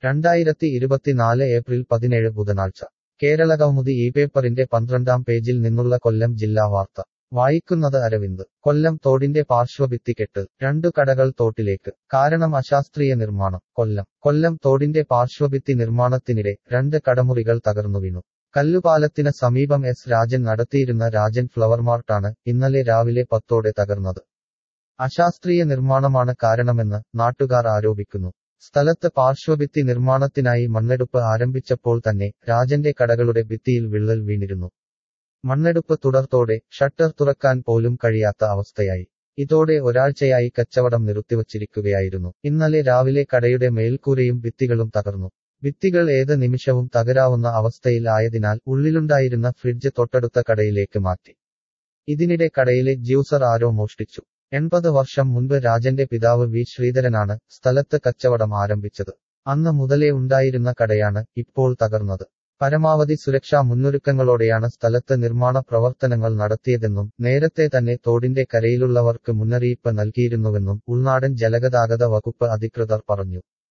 രണ്ടായിരത്തി ഇരുപത്തിനാല് ഏപ്രിൽ പതിനേഴ് ബുധനാഴ്ച കേരളകൗമുദി ഈ പേപ്പറിന്റെ പന്ത്രണ്ടാം പേജിൽ നിന്നുള്ള കൊല്ലം ജില്ലാ വാർത്ത വായിക്കുന്നത് അരവിന്ദ് കൊല്ലം തോടിന്റെ പാർശ്വഭിത്തി കെട്ട് രണ്ടു കടകൾ തോട്ടിലേക്ക് കാരണം അശാസ്ത്രീയ നിർമ്മാണം കൊല്ലം കൊല്ലം തോടിന്റെ പാർശ്വഭിത്തി നിർമ്മാണത്തിനിടെ രണ്ട് കടമുറികൾ തകർന്നു വീണു കല്ലുപാലത്തിന് സമീപം എസ് രാജൻ നടത്തിയിരുന്ന രാജൻ ഫ്ലവർ മാർട്ടാണ് ഇന്നലെ രാവിലെ പത്തോടെ തകർന്നത് അശാസ്ത്രീയ നിർമ്മാണമാണ് കാരണമെന്ന് നാട്ടുകാർ ആരോപിക്കുന്നു സ്ഥലത്ത് പാർശ്വഭിത്തി നിർമ്മാണത്തിനായി മണ്ണെടുപ്പ് ആരംഭിച്ചപ്പോൾ തന്നെ രാജന്റെ കടകളുടെ ഭിത്തിയിൽ വിള്ളൽ വീണിരുന്നു മണ്ണെടുപ്പ് തുടർത്തോടെ ഷട്ടർ തുറക്കാൻ പോലും കഴിയാത്ത അവസ്ഥയായി ഇതോടെ ഒരാഴ്ചയായി കച്ചവടം നിർത്തിവച്ചിരിക്കുകയായിരുന്നു ഇന്നലെ രാവിലെ കടയുടെ മേൽക്കൂരയും ഭിത്തികളും തകർന്നു ഭിത്തികൾ ഏത് നിമിഷവും തകരാവുന്ന അവസ്ഥയിൽ ആയതിനാൽ ഉള്ളിലുണ്ടായിരുന്ന ഫ്രിഡ്ജ് തൊട്ടടുത്ത കടയിലേക്ക് മാറ്റി ഇതിനിടെ കടയിലെ ജ്യൂസർ ആരോ മോഷ്ടിച്ചു എൺപത് വർഷം മുൻപ് രാജന്റെ പിതാവ് വി ശ്രീധരനാണ് സ്ഥലത്ത് കച്ചവടം ആരംഭിച്ചത് അന്ന് മുതലേ ഉണ്ടായിരുന്ന കടയാണ് ഇപ്പോൾ തകർന്നത് പരമാവധി സുരക്ഷാ മുന്നൊരുക്കങ്ങളോടെയാണ് സ്ഥലത്ത് നിർമ്മാണ പ്രവർത്തനങ്ങൾ നടത്തിയതെന്നും നേരത്തെ തന്നെ തോടിന്റെ കരയിലുള്ളവർക്ക് മുന്നറിയിപ്പ് നൽകിയിരുന്നുവെന്നും ഉൾനാടൻ ജലഗതാഗത വകുപ്പ് അധികൃതർ പറഞ്ഞു